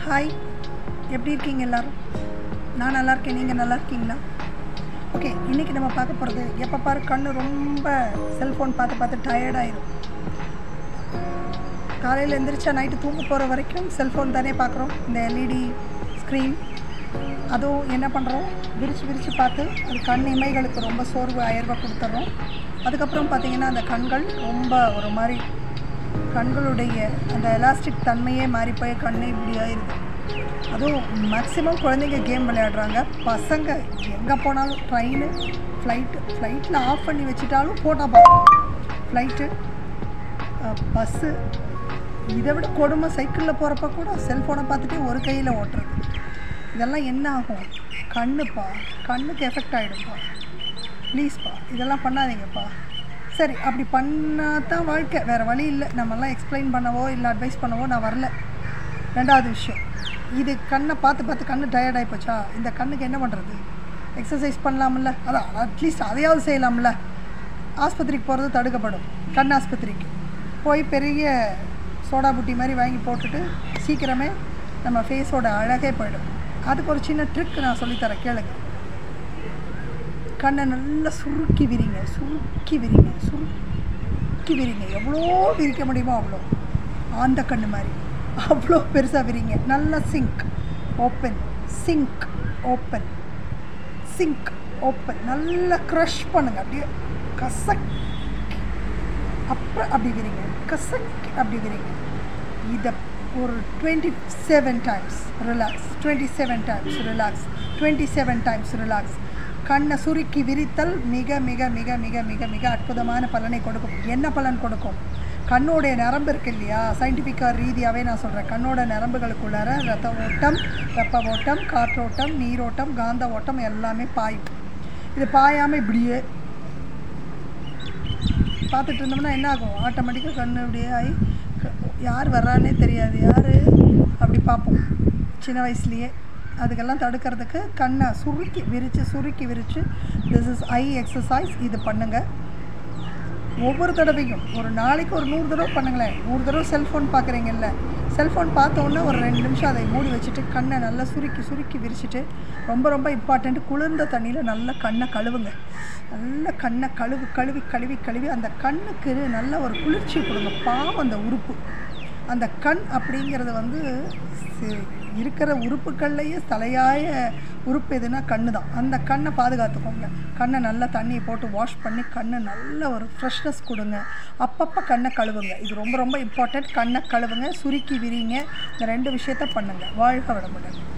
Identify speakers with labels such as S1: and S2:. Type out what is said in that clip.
S1: hi எப்படி இருக்கீங்க எல்லாரும் நான் நல்லா இருக்கேன் நீங்கள் நல்லா இருக்கீங்களா ஓகே இன்றைக்கி நம்ம பார்க்க போகிறது எப்போ பாரு கண்ணு ரொம்ப செல்ஃபோன் பார்த்து பார்த்து டயர்டாயிரும் காலையில் எந்திரிச்சா நைட்டு தூங்க போகிற வரைக்கும் செல்ஃபோன் தானே பார்க்குறோம் இந்த எல்இடி ஸ்க்ரீன் அதுவும் என்ன பண்ணுறோம் விரித்து விரித்து பார்த்து அது கண் இமைகளுக்கு ரொம்ப சோர்வு அயர்வை கொடுத்துட்றோம் அதுக்கப்புறம் பார்த்திங்கன்னா அந்த கண்கள் ரொம்ப ஒரு மாதிரி கண்களுடைய அந்த எலாஸ்டிக் தன்மையே மாறி போய் கண்ணு இப்படி ஆயிடுது அதுவும் மேக்ஸிமம் குழந்தைங்க கேம் விளையாடுறாங்க பசங்க எங்கே போனாலும் ட்ரெயின் ஃப்ளைட்டு ஃப்ளைட்டில் ஆஃப் பண்ணி வச்சுட்டாலும் போட்டால் பார்ப்போம் ஃப்ளைட்டு பஸ்ஸு இதை விட கொடுமை சைக்கிளில் போகிறப்ப கூட செல்ஃபோனை பார்த்துட்டு ஒரு கையில் ஓட்டுறது இதெல்லாம் என்ன ஆகும் கண்ணுப்பா கண்ணுக்கு எஃபெக்ட் ஆகிடும்ப்பா ப்ளீஸ்ப்பா இதெல்லாம் பண்ணாதீங்கப்பா சரி அப்படி பண்ணால் தான் வாழ்க்கை வேறு வழி இல்லை நம்மலாம் எக்ஸ்பிளைன் பண்ணவோ இல்லை அட்வைஸ் பண்ணவோ நான் வரல ரெண்டாவது விஷயம் இது கண்ணை பார்த்து பார்த்து கண்ணு டயர்ட் ஆகிப்போச்சா இந்த கண்ணுக்கு என்ன பண்ணுறது எக்ஸசைஸ் பண்ணலாம்ல அதான் அட்லீஸ்ட் அதையாவது செய்யலாம்ல ஆஸ்பத்திரிக்கு போகிறது தடுக்கப்படும் கண் ஆஸ்பத்திரிக்கு போய் பெரிய சோடா புட்டி மாதிரி வாங்கி போட்டுட்டு சீக்கிரமே நம்ம ஃபேஸோட அழகே போயிடும் அதுக்கு ஒரு சின்ன ட்ரிக் நான் சொல்லித்தரேன் கேளுங்க கண்ணை நல்லா சுருக்கி விரிங்க சுருக்கி விரிங்க சுருக்கி விரிங்க எவ்வளோ விரிக்க முடியுமோ அவ்வளோ ஆந்த கண்ணு மாதிரி அவ்வளோ பெருசாக விரிங்க நல்லா shrink open shrink open shrink open நல்லா க்ரஷ் பண்ணுங்க அப்படியே கசக் அப்புறம் அப்படி விரிங்க கசக் அப்படி விரிங்க இதை ஒரு twenty seven times relax twenty seven times relax twenty seven times relax கண்ணை சுருக்கி விரித்தல் மிக மிக மிக மிக மிக மிக அற்புதமான பலனை கொடுக்கும் என்ன பலன் கொடுக்கும் கண்ணோடைய நரம்பு இருக்கு இல்லையா சயின்டிஃபிக்காக ரீதியாகவே நான் சொல்கிறேன் கண்ணோட நரம்புகளுக்குள்ளார ரத்த ஓட்டம் வெப்ப ஓட்டம் காற்றோட்டம் நீரோட்டம் காந்த ஓட்டம் எல்லாமே பாயும் இது பாயாமல் இப்படியே பார்த்துட்டு இருந்தோம்னா என்ன ஆகும் ஆட்டோமேட்டிக்காக கண் இப்படியே ஆகி க- யார் வர்றானே தெரியாது யார் அப்படி பார்ப்போம் சின்ன வயசுலேயே அதுக்கெல்லாம் தடுக்கிறதுக்கு கண்ணை சுருக்கி விரித்து சுருக்கி விரித்து திஸ் இஸ் ஐ எக்ஸசைஸ் இது பண்ணுங்கள் ஒவ்வொரு தடவையும் ஒரு நாளைக்கு ஒரு நூறு தடவை பண்ணுங்களேன் நூறு தடவை செல்ஃபோன் பார்க்குறீங்கல்ல செல்ஃபோன் பார்த்த உடனே ஒரு ரெண்டு நிமிஷம் அதை மூடி வச்சுட்டு கண்ணை நல்லா சுருக்கி சுருக்கி விரிச்சிட்டு ரொம்ப ரொம்ப இம்பார்ட்டண்ட் குளிர்ந்த தண்ணியில் நல்லா கண்ணை கழுவுங்க நல்ல கண்ணை கழுவு கழுவி கழுவி கழுவி அந்த கண்ணுக்கு நல்ல ஒரு குளிர்ச்சி கொடுங்க பாவம் அந்த உறுப்பு அந்த கண் அப்படிங்கிறது வந்து சி- இருக்கிற உறுப்புகள்லையே தலையாய உறுப்பு எதுனா கண்ணு தான் அந்த கண்ணை பாதுகாத்துக்கோங்க கண்ணை நல்லா தண்ணியை போட்டு வாஷ் பண்ணி கண்ணை நல்ல ஒரு ஃப்ரெஷ்னஸ் கொடுங்க அப்பப்போ கண்ணை கழுவுங்க இது ரொம்ப ரொம்ப இம்பார்ட்டண்ட் கண்ணை கழுவுங்க சுருக்கி விரிங்க இந்த ரெண்டு விஷயத்த பண்ணுங்க வாழ்க வளமுடன்